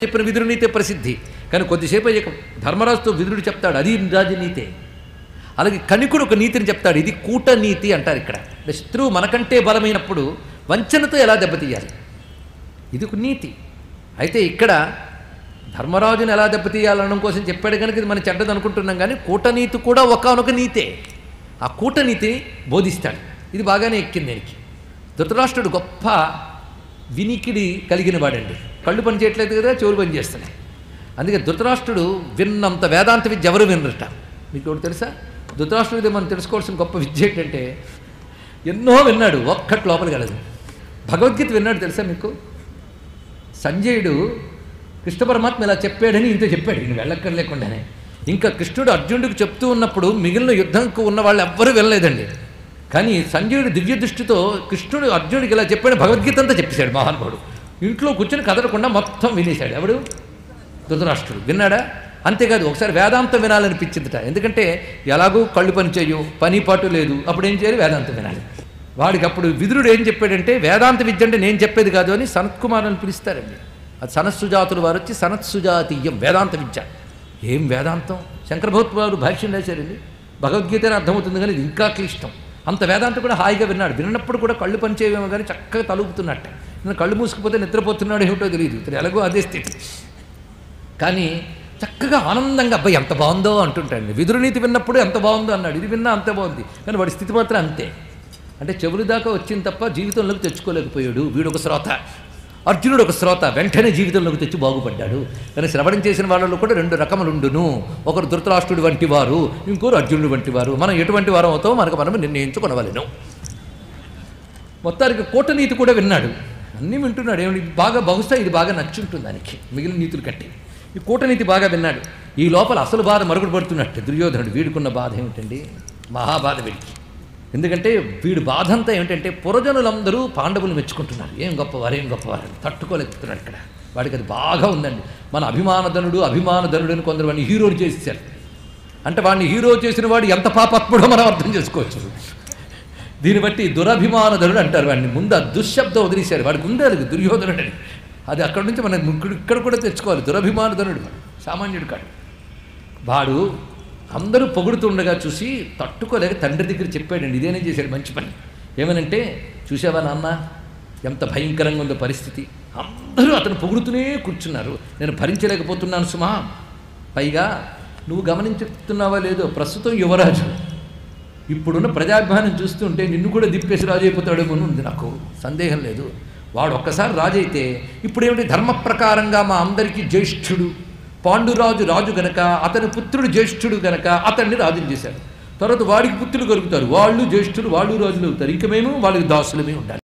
చెప్పిన విదురునీతే ప్రసిద్ధి కానీ కొద్దిసేపు అయ్యాక ధర్మరాజుతో విదురుడు చెప్తాడు అది రాజనీతే అలాగే కణికుడు ఒక నీతిని చెప్తాడు ఇది కూటనీతి అంటారు ఇక్కడ అంటే శత్రువు మనకంటే బలమైనప్పుడు వంచనతో ఎలా దెబ్బతీయాలి ఇది ఒక నీతి అయితే ఇక్కడ ధర్మరాజుని ఎలా దెబ్బతీయాలనడం కోసం చెప్పాడు కనుక ఇది మనం చెడ్డది అనుకుంటున్నాం కానీ కూటనీతి కూడా ఒకనొక నీతే ఆ కూటనీతిని బోధిస్తాడు ఇది బాగానే ఎక్కింది దీనికి ధృతరాష్ట్రుడు గొప్ప వినికిడి కలిగిన వాడండి కళ్ళు పని చేయట్లేదు కదా చెవులు పని చేస్తున్నాయి అందుకే ధృతరాష్ట్రుడు విన్నంత వేదాంత విద్య ఎవరు వినరట మీకు ఒకటి తెలుసా ధృతరాష్ట్రుడిది మనం తెలుసుకోవాల్సిన గొప్ప విద్య ఏంటంటే ఎన్నో విన్నాడు ఒక్కటి లోపలికి వెళ్ళదు భగవద్గీత విన్నాడు తెలుసా మీకు సంజయుడు కృష్ణ పరమాత్మ ఇలా చెప్పాడని ఇంత చెప్పాడు ఈయన వెళ్ళక్కర్ లేకుండానే ఇంకా కృష్ణుడు అర్జునుడికి చెప్తూ ఉన్నప్పుడు మిగిలిన యుద్ధంకు ఉన్న వాళ్ళు ఎవ్వరూ వినలేదండి కానీ సంజయుడు దివ్య దృష్టితో కృష్ణుడు అర్జునుడికి ఇలా చెప్పాడు భగవద్గీత అంతా చెప్పేశాడు మహానుభావుడు ఇంట్లో కూర్చొని కదలకుండా మొత్తం వినేశాడు ఎవడు ధృతరాష్ట్రుడు విన్నాడా అంతేకాదు ఒకసారి వేదాంతం వినాలనిపించిందిట ఎందుకంటే ఎలాగూ కళ్ళు పని చేయు పని పాటు లేదు అప్పుడు ఏం చేయాలి వేదాంతం వినాలి వాడికి అప్పుడు విదురుడు ఏం చెప్పాడంటే వేదాంత విద్య అంటే నేను చెప్పేది కాదు అని సనత్కుమార్ అని పిలుస్తారండి అది సనత్సుజాతులు వారు వచ్చి సనత్సుజాతీయం వేదాంత విద్య ఏం వేదాంతం శంకర భగవత్ వారు భాష్యం రాశారండి భగవద్గీత అని అర్థమవుతుంది కానీ ఇది ఇంకా క్లిష్టం అంత వేదాంతం కూడా హాయిగా విన్నాడు విన్నప్పుడు కూడా కళ్ళు పనిచేయమో కానీ చక్కగా తలుపుతున్నట్ట నేను కళ్ళు మూసుకుపోతే నిద్రపోతున్నాడు ఏమిటో తెలియదు ఇతను ఎలాగో అదే స్థితి కానీ చక్కగా ఆనందంగా అబ్బాయి ఎంత బాగుందో అంటుంటాడు విదురునీతి విన్నప్పుడు ఎంత బాగుందో అన్నాడు ఇది విన్నా అంతే బాగుంది కానీ వాడి స్థితి మాత్రం అంతే అంటే చెవులు దాకా వచ్చింది తప్ప జీవితంలోకి తెచ్చుకోలేకపోయాడు వీడు ఒక శ్రోత అర్జునుడు ఒక శ్రోత వెంటనే జీవితంలోకి తెచ్చి బాగుపడ్డాడు కానీ శ్రవణం చేసిన వాళ్ళలో కూడా రెండు రకములుండును ఒకరు ధృతరాష్ట్రుడు వంటి వారు ఇంకోరు అర్జునుడు వంటి వారు మనం ఎటువంటి వారం అవుతామో మనకు మనం నిర్ణయించుకొనవలెను మొత్తానికి కూటనీతి కూడా విన్నాడు అన్నీ వింటున్నాడు ఏమిటి ఇది బాగా బహుశా ఇది బాగా నచ్చుంటుంది దానికి మిగిలిన నీతులు కట్టి ఈ కూటనీతి బాగా విన్నాడు ఈ లోపల అసలు బాధ మరుగుడు పడుతున్నట్టు దుర్యోధనుడు వీడుకున్న బాధ ఏమిటండి మహాబాధ వీడికి ఎందుకంటే వీడు బాధ అంతా ఏమిటంటే పురజనులందరూ పాండవులు మెచ్చుకుంటున్నారు ఏం గొప్పవారు ఏం గొప్పవారు అని తట్టుకోలేకపోతున్నాడు ఇక్కడ వాడికి అది బాగా ఉందండి మన అభిమానధనుడు అభిమానధనుడు అని కొందరు వాడిని హీరోని చేసేసారు అంటే వాడిని హీరో చేసిన వాడు ఎంత పాపాత్ముడో మనం అర్థం చేసుకోవచ్చు దీన్ని బట్టి దురభిమానధనుడు అంటారు వాడిని ముందు ఆ దుశ్శబ్దం వదిలేశారు వాడికి ఉంది అది దుర్యోధనుడు అని అది అక్కడి నుంచి మనం ఇక్కడ- ఇక్కడ కూడా తెచ్చుకోవాలి దురభిమానధనుడు వాడు సామాన్యుడు కాడు వాడు అందరూ పొగుడుతుండగా చూసి తట్టుకోలేక తండ్రి దగ్గర చెప్పాడండి ఇదేనే చేశాడు మంచి పని ఏమనంటే చూసావా నాన్న ఎంత భయంకరంగా ఉందో పరిస్థితి అందరూ అతను పొగుడుతూనే కూర్చున్నారు నేను భరించలేకపోతున్నాను సుమా పైగా నువ్వు గమనించుతున్నావా లేదో ప్రస్తుతం యువరాజు ఇప్పుడున్న ప్రజాభిమానం చూస్తుంటే నిన్ను కూడా దిప్పేసి రాజు అయిపోతాడేమో అని ఉంది నాకు సందేహం లేదు వాడు ఒక్కసారి రాజు అయితే ఇప్పుడు ఏమిటి ధర్మ ప్రకారంగా మా అందరికీ జ్యేష్ఠుడు పాండురాజు రాజు గనక అతని పుత్రుడు జ్యేష్ఠుడు గనక అతన్ని రాజుని చేశాడు తర్వాత వాడికి పుత్రులు కలుగుతారు వాళ్ళు జ్యేష్ఠులు వాళ్ళు రాజులు అవుతారు ఇంక మేము వాళ్ళకి దాసులమే ఉండాలి